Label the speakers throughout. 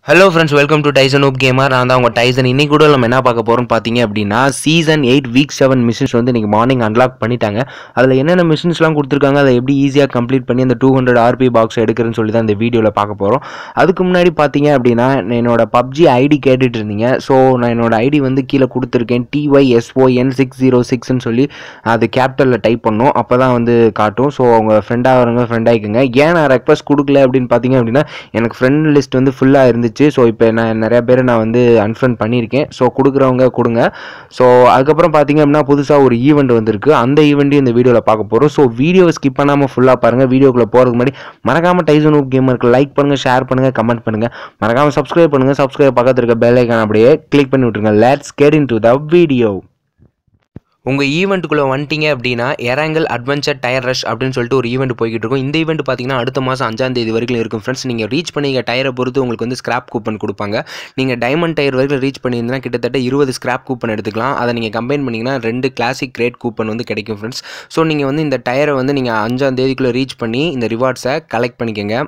Speaker 1: hello friends welcome to Tyson OP gamer நான் தான் உங்கள் டைசன் இன்னைக்கு கூட நம்ம என்ன பார்க்க போகிறோம்னு பார்த்தீங்க அப்படின்னா season eight week seven missions வந்து இன்றைக்கி மார்னிங் அன்லாக் பண்ணிட்டாங்க அதில் என்னென்ன மிஷின்ஸ்லாம் கொடுத்துருக்காங்க அதை எப்படி ஈஸியாக கம்ப்ளீட் பண்ணி அந்த டூ ஹண்ட்ரட் ஆர்பி பாக்ஸ் எடுக்கிறேன்னு சொல்லி தான் இந்த வீடியோவில் பார்க்க போகிறோம் அதுக்கு முன்னாடி பார்த்தீங்க அப்படின்னா என்னோட பப்ஜி ஐடி கேட்டுட்டு இருந்தீங்க ஸோ நான் என்னோட ஐடி வந்து கீழே கொடுத்துருக்கேன் டிஒய்எஸ்ஓஎன் சிக்ஸ் ஜீரோ சிக்ஸ்னு சொல்லி அது கேபிட்டலில் டைப் பண்ணோம் அப்போ தான் வந்து காட்டும் ஸோ அவங்க ஃப்ரெண்டாக வரவங்க ஃப்ரெண்ட் ஆகிக்குங்க ஏன் நான் ரெக்வஸ்ட் கொடுக்கல அப்படின்னு பார்த்தீங்க அப்படின்னா எனக்கு ஃப்ரெண்ட் லிஸ்ட் வந்து ஃபுல்லாக இருந்துச்சு ஸோ இப்போ நான் நிறைய பேர் நான் வந்து அன்ஃப்ரெண்ட் பண்ணியிருக்கேன் ஸோ கொடுக்குறவங்க கொடுங்க ஸோ அதுக்கப்புறம் பார்த்தீங்க அப்படின்னா புதுசாக ஒரு ஈவெண்ட் வந்திருக்கு அந்த ஈவெண்ட்டையும் இந்த வீடியோவில் பார்க்க போகிறோம் ஸோ வீடியோவை ஸ்கிப் பண்ணாமல் ஃபுல்லாக பாருங்கள் வீடியோக்குள்ளே போகிறதுக்கு முன்னாடி மறக்காமல் டைசன் ஊப் கேமருக்கு லைக் பண்ணுங்கள் ஷேர் பண்ணுங்கள் கமெண்ட் பண்ணுங்கள் மறக்காமல் சப்ஸ்கிரைப் பண்ணுங்கள் சப்ஸ்கிரைப் பக்கத்தில் இருக்க பெல் ஐக்கான் அப்படியே கிளிக் பண்ணி விட்ருங்க let's get into the video உங்கள் ஈவெண்ட்டுக்குள்ளே வந்துட்டீங்க அப்படின்னா எராங்கல் அட்வென்ச்சர் டயர் ரஷ் அப்படின்னு சொல்லிட்டு ஒரு ஈவெண்ட் போய்கிட்டு இருக்கும் இந்த ஈவெண்ட் பார்த்தீங்கன்னா அடுத்த மாதம் அஞ்சாம் தேதி வரைக்கும் இருக்கும் ஃப்ரெண்ட்ஸ் நீங்கள் ரீச் பண்ணிங்க டயரை பொறுத்து உங்களுக்கு வந்து ஸ்கிராப் கூப்பன் கொடுப்பாங்க நீங்கள் டைமண்ட் டயர் வரைக்கும் ரீச் பண்ணியிருந்தீங்கன்னா கிட்டத்தட்ட இருபது ஸ்கிராப் கூப்பன் எடுத்துக்கலாம் அதை நீங்கள் கம்பைன் பண்ணிங்கன்னா ரெண்டு கிளாசிக் கிரேட் கூப்பன் வந்து கிடைக்கும் ஃப்ரெண்ட்ஸ் ஸோ நீங்கள் வந்து இந்த டயரை வந்து நீங்கள் அஞ்சாம் தேதிக்குள்ளே ரீச் பண்ணி இந்த ரிவார்ட்ஸை கலெக்ட் பண்ணிக்கோங்க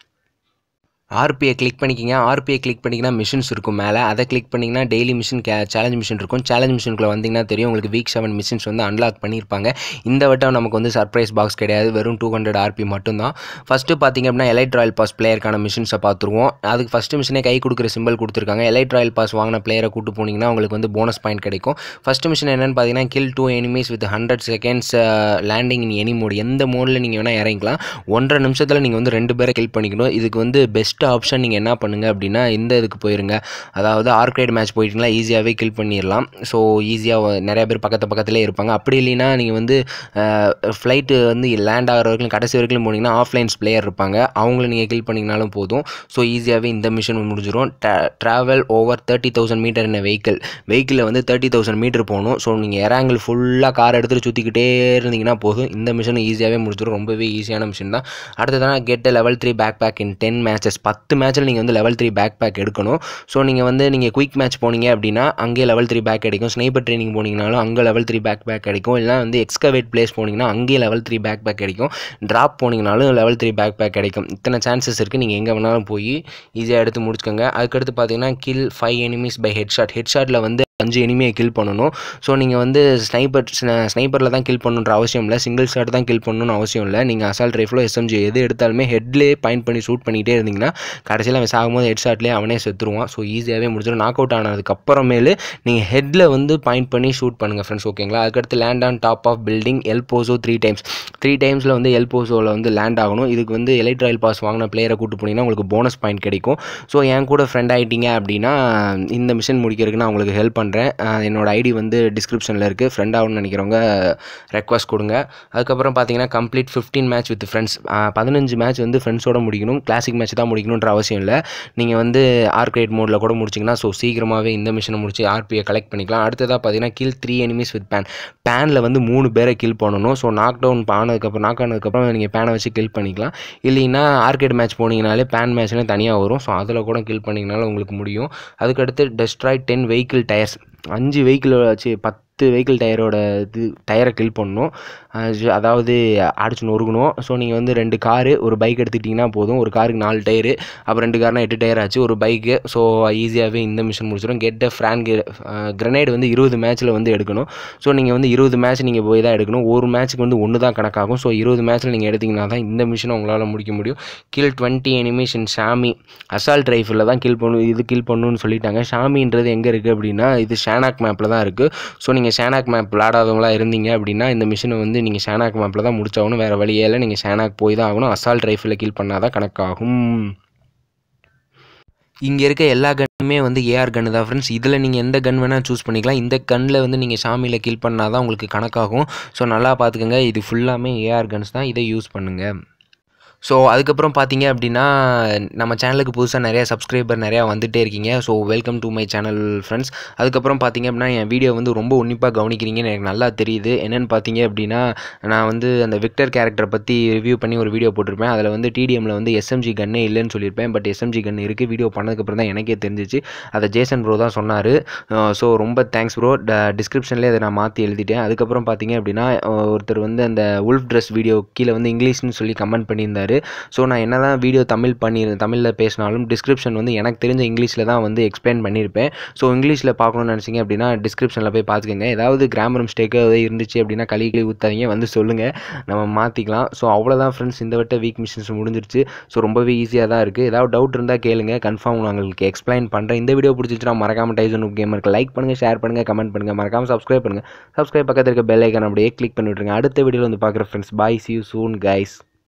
Speaker 1: ஆர்பிஐ கிளிக் பண்ணிக்கிங்க ஆர்பிஐ கிளிக் பண்ணிங்கன்னா மிஷின்ஸ் இருக்கும் மேலே அதை கிளிக் பண்ணிங்கன்னா டெய்லி மிஷின் கே சேலஞ்ச் மிஷின் இருக்கும் சேலஞ்ச் மிஷினுக்குள்ள வந்தீங்கன்னா தெரியும் உங்களுக்கு வீக் செவன் மிஷின்ஸ் வந்து அன்லாக் பண்ணியிருப்பாங்க இந்த வட்டம் நமக்கு வந்து சர்ப்ரைஸ் பாக்ஸ் கிடையாது வெறும் டூ ஹண்ட்ரட் ஆர்பி மட்டும்தான் ஃபஸ்ட்டு பார்த்தீங்க அப்படின்னா எலைட் ராயல் பாஸ் பிளேயருக்கான மிஷின்ஸை பார்த்துருவோம் அதுக்கு ஃபஸ்ட்டு மிஷினே கை கொடுக்குற சிம்பிள் கொடுத்துருக்காங்க எலைட் ராயல் பாஸ் வாங்கின பிளேயரை கூட்டு போனீங்கன்னா உங்களுக்கு வந்து போனஸ் பாயிண்ட் கிடைக்கும் ஃபஸ்ட்டு மிஷின் என்னென்னு பார்த்தீங்கன்னா kill two enemies with hundred seconds landing in any mode எந்த மோடில் நீங்கள் வேணால் இறங்கிக்கலாம் ஒன்றரை நிமிஷத்தில் நீங்கள் வந்து ரெண்டு பேரை கில் பண்ணிக்கணும் இதுக்கு வந்து பெஸ்ட் ஆப்ஷன் நீங்கள் என்ன பண்ணுங்கள் அப்படின்னா இந்த இதுக்கு போயிருங்க அதாவது ஆர்க்ரைட் மேட்ச் போயிட்டீங்களா ஈஸியாகவே கில் பண்ணிடலாம் ஸோ ஈஸியாக நிறைய பேர் பக்கத்து பக்கத்துலேயே இருப்பாங்க அப்படி இல்லைன்னா நீங்கள் வந்து ஃப்ளைட்டு வந்து லேண்ட் ஆகிற வரைக்கும் கடைசி வரைக்கும் போனீங்கன்னா ஆஃப்லைன்ஸ் பிளேயர் இருப்பாங்க அவங்கள நீங்கள் கில் பண்ணிங்கனாலும் போதும் ஸோ ஈஸியாகவே இந்த மிஷன் முடிஞ்சிடும் travel over thirty thousand meter என்ன வெஹிக்கிள் வெஹிக்கிளில் வந்து தேர்ட்டி தௌசண்ட் மீட்டர் போகணும் ஸோ நீங்கள் எராங்கிள் ஃபுல்லாக கார் எடுத்துகிட்டு சுற்றிக்கிட்டே இருந்தீங்கன்னா போதும் இந்த மிஷன் ஈஸியாகவே முடிஞ்சிடும் ரொம்பவே ஈஸியான மிஷன் தான் அடுத்ததான் get level three pack pack in ten matches பத்து மேட்ச்சில் நீங்கள் வந்து லெவல் த்ரீ பேக் பேக் எடுக்கணும் ஸோ நீங்கள் வந்து நீங்கள் குயிக் மேட்ச் போனீங்க அப்படின்னா அங்கேயே லெவல் த்ரீ பேக் கிடைக்கும் ஸ்னைப்பர் ட்ரைனிங் போனீங்கனாலும் அங்கே லெவல் த்ரீ பேக் பேக் கிடைக்கும் இல்லை வந்து எக்ஸ்கவேட் பிளேஸ் போனீங்கன்னா அங்கேயே லெவல் த்ரீ பேக் பேக் கிடைக்கும் ட்ராப் போனீங்கனாலும் லெவல் த்ரீ பேக் பேக் கிடைக்கும் இத்தனை சான்சஸ் இருக்குது நீங்கள் எங்கே வேணாலும் போய் ஈஸியாக எடுத்து முடிச்சுக்கோங்க அதுக்கடுத்து பார்த்தீங்கன்னா kill five enemies by head shot head ஷாட்டில் வந்து அஞ்சு எனிமையை கில் பண்ணணும் ஸோ நீங்கள் வந்து ஸ்னைப்பர் ஸ்னைப்பரில் தான் கில் பண்ணணுன்ற அவசியம் இல்லை சிங்கிள் ஷாட் தான் கில் பண்ணணும்னு அவசியம் இல்லை நீங்கள் அசால்ட் ரைஃபிளோ எஸ்எம்ஜி எது எடுத்தாலுமே ஹெட்லேயே பாயிண்ட் பண்ணி ஷூட் பண்ணிகிட்டே இருந்தீங்கன்னா கடைசியில் அவன் சாகும்போது ஹெட் ஷாட்லேயே அவனே செத்துருவான் ஸோ ஈஸியாகவே முடிச்சிடும் நாக் அவுட் ஆனதுக்கப்புறமேலு நீங்கள் ஹெட்டில் வந்து பாயிண்ட் பண்ணி ஷூட் பண்ணுங்கள் ஃப்ரெண்ட்ஸ் ஓகேங்களா அதுக்கடுத்து land on top of building El Pozo three times three டைம்ஸில் வந்து எல்போசோவில் வந்து லேண்ட் ஆகணும் இதுக்கு வந்து எலைட் ராயல் பாஸ் வாங்கின பிளேயரை கூட்டு போனீங்கன்னா உங்களுக்கு போனஸ் பாயிண்ட் கிடைக்கும் ஸோ என் கூட ஃப்ரெண்ட் ஆகிட்டீங்க அப்படின்னா இந்த மிஷன் முடிக்கிறதுக்கு நான் உங்களுக்கு ஹெல்ப் பண்ணுறேன் என்னோட ஐடி வந்து டிஸ்கிரிப்ஷனில் இருக்குது ஃப்ரெண்ட் ஆகணும்னு நினைக்கிறவங்க ரெக்வஸ்ட் கொடுங்க அதுக்கப்புறம் பார்த்தீங்கன்னா complete fifteen match with friends பதினஞ்சு மேட்ச் வந்து ஃப்ரெண்ட்ஸோட முடிக்கணும் கிளாசிக் மேட்ச் தான் முடிக்கணுன்ற அவசியம் இல்லை நீங்கள் வந்து ஆர்கிரேட் மோடில் கூட முடிச்சிங்கன்னா ஸோ சீக்கிரமாகவே இந்த மிஷனை முடிச்சு ஆர்பியை கலெக்ட் பண்ணிக்கலாம் அடுத்ததாக பார்த்தீங்கன்னா kill three enemies with pan பேனில் வந்து மூணு பேரை கில் பண்ணணும் ஸோ நாக் டவுன் ஆனதுக்கப்புறம் நாக் ஆனதுக்கப்புறம் நீங்கள் பேனை வச்சு கில் பண்ணிக்கலாம் இல்லைன்னா ஆர்கேட் மேட்ச் போனீங்கனாலே பேன் மேட்ச்னு தனியாக வரும் ஸோ அதில் கூட கில் பண்ணிங்கனாலும் உங்களுக்கு முடியும் அதுக்கடுத்து டெஸ்ட்ராய் டென் வெஹிக்கிள் டயர்ஸ் அஞ்சு வெஹிக்கிள் வச்சு பத்து வெஹிக்கிள் டயரோட இது டயரை கில் பண்ணணும் அதாவது அடிச்சு நொறுக்கணும் ஸோ நீங்கள் வந்து ரெண்டு காரு ஒரு பைக் எடுத்துக்கிட்டிங்கன்னா போதும் ஒரு காருக்கு நாலு டயரு அப்புறம் ரெண்டு கார்னால் எட்டு டயர் ஆச்சு ஒரு பைக்கு ஸோ ஈஸியாகவே இந்த மிஷன் முடிச்சிடும் கெட் அ ஃப்ரான் கிரனேட் வந்து இருபது மேட்ச்சில் வந்து எடுக்கணும் ஸோ நீங்கள் வந்து இருபது மேட்ச் நீங்கள் போய் தான் எடுக்கணும் ஒரு மேட்ச்சுக்கு வந்து ஒன்று தான் கணக்காகும் ஸோ இருபது மேட்ச்சில் நீங்கள் எடுத்திங்கன்னா தான் இந்த மிஷனை உங்களால் முடிக்க முடியும் கில் டுவெண்ட்டி எனிமேஷன் ஷாமி அசால்ட் ரைஃபிளில் தான் கில் பண்ணணும் இது கில் பண்ணணும்னு சொல்லிட்டாங்க ஷாமின்றது எங்கே இருக்குது அப்படின்னா இது ஷேனாக் மேப்பில் தான் இருக்குது ஸோ நீங்கள் ஷேனாக் மேப் விளாடாதவங்களா இருந்தீங்க அப்படின்னா இந்த மிஷினை வந்து நீங்கள் ஷேனாக் மேப்பில் தான் முடிச்சாகணும் வேறு வழியே இல்லை நீங்கள் ஷேனாக் போய் தான் ஆகணும் அசால்ட் ரைஃபிளில் கில் பண்ணால் தான் கணக்காகும் இங்கே இருக்க எல்லா கன்னுமே வந்து ஏஆர் கன்று தான் ஃப்ரெண்ட்ஸ் இதில் நீங்கள் எந்த கன் வேணால் சூஸ் பண்ணிக்கலாம் இந்த கன்னில் வந்து நீங்கள் ஷாமியில் கில் பண்ணால் தான் உங்களுக்கு கணக்காகும் ஸோ நல்லா பார்த்துக்கோங்க இது ஃபுல்லாமே ஏஆர் கன்ஸ் தான் இதை யூஸ் பண்ணுங்கள் ஸோ அதுக்கப்புறம் பார்த்தீங்க அப்படின்னா நம்ம சேனலுக்கு புதுசாக நிறையா சப்ஸ்கிரைபர் நிறையா வந்துகிட்டே இருக்கீங்க so welcome to my channel friends அதுக்கப்புறம் பார்த்தீங்க அப்படின்னா என் வீடியோ வந்து ரொம்ப உன்னிப்பாக கவனிக்கிறீங்கன்னு எனக்கு நல்லா தெரியுது என்னென்னு பார்த்தீங்க அப்படின்னா நான் வந்து அந்த விக்டர் கேரக்டரை பற்றி ரிவ்யூ பண்ணி ஒரு வீடியோ போட்டிருப்பேன் அதில் வந்து டிடிஎம்மில் வந்து எஸ்எம்ஜி கன்னே இல்லைன்னு சொல்லியிருப்பேன் பட் எஸ்எம்ஜி கன் இருக்குது வீடியோ பண்ணதுக்கப்புறம் தான் எனக்கே தெரிஞ்சிச்சு அதை ஜேசன் ப்ரோ தான் சொன்னார் ஸோ ரொம்ப தேங்க்ஸ் ப்ரோ டிஸ்கிரிப்ஷன்லேயே அதை நான் மாற்றி எழுதிட்டேன் அதுக்கப்புறம் பார்த்தீங்க அப்படின்னா ஒருத்தர் வந்து அந்த உல்ஃப் ட்ரெஸ் வீடியோ கீழே வந்து இங்கிலீஷ்னு சொல்லி கமெண்ட் பண்ணியிருந்தார் சொல்லியிருந்தாரு ஸோ நான் என்ன தான் வீடியோ தமிழ் பண்ணியிருந்தேன் தமிழில் பேசினாலும் டிஸ்கிரிப்ஷன் வந்து எனக்கு தெரிஞ்ச இங்கிலீஷில் தான் வந்து எக்ஸ்பிளைன் பண்ணியிருப்பேன் ஸோ இங்கிலீஷில் பார்க்கணும்னு நினச்சிங்க அப்படின்னா டிஸ்கிரிப்ஷனில் போய் பார்த்துக்கோங்க ஏதாவது கிராமர் மிஸ்டேக்கு ஏதாவது இருந்துச்சு அப்படின்னா கழி கழி ஊற்றாதீங்க வந்து சொல்லுங்கள் நம்ம மாற்றிக்கலாம் ஸோ அவ்வளோதான் ஃப்ரெண்ட்ஸ் இந்த வட்ட வீக் மிஷின்ஸ் முடிஞ்சிருச்சு ஸோ ரொம்பவே ஈஸியாக தான் இருக்குது ஏதாவது டவுட் இருந்தால் கேளுங்க கன்ஃபார்ம் நான் உங்களுக்கு எக்ஸ்பிளைன் பண்ணுறேன் இந்த வீடியோ பிடிச்சிச்சுன்னா மறக்காம டைசன் கேமருக்கு லைக் பண்ணுங்கள் ஷேர் பண்ணுங்கள் கமெண்ட் பண்ணுங்கள் மறக்காம சப்ஸ்கிரைப் பண்ணுங்கள் சப்ஸ்கிரைப் பக்கத்தில் இருக்க பெல் ஐக்கான் அப்படியே கிளிக் பண்ணி விட்ருங்க அடுத்த வீடியோவில் வந்து பார்க்குற friends bye see you soon guys